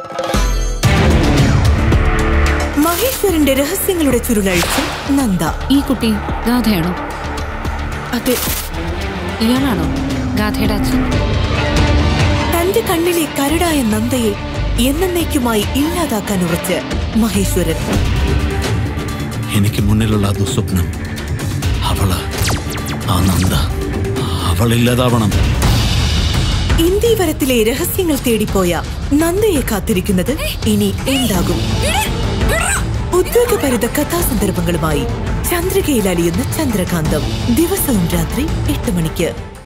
മഹേശ്വരന്റെ രഹസ്യങ്ങളുടെ ചുരുളഴിച്ച് നന്ദ ഈ കുട്ടി ഗാഥയാണോ അതെ ഇയാളാണോ ഗാഥയുടെ അച്ഛൻ തന്റെ കണ്ണിലെ കരടായ നന്ദയെ എന്നേക്കുമായി ഇല്ലാതാക്കാൻ ഉറച്ച് മഹേശ്വരൻ എനിക്ക് മുന്നിലുള്ള ആ ദുസ്വപ്നം അവള് ആ നന്ദ അവളില്ലാതാവണം ഇന്ത്യവരത്തിലെ രഹസ്യങ്ങൾ തേടിപ്പോയ നന്ദയെ കാത്തിരിക്കുന്നത് ഇനി എന്താകും ഉദ്വേഗഭരിത കഥാസന്ദർഭങ്ങളുമായി ചന്ദ്രികയിൽ അലിയുന്ന ചന്ദ്രകാന്തം ദിവസവും രാത്രി എട്ട് മണിക്ക്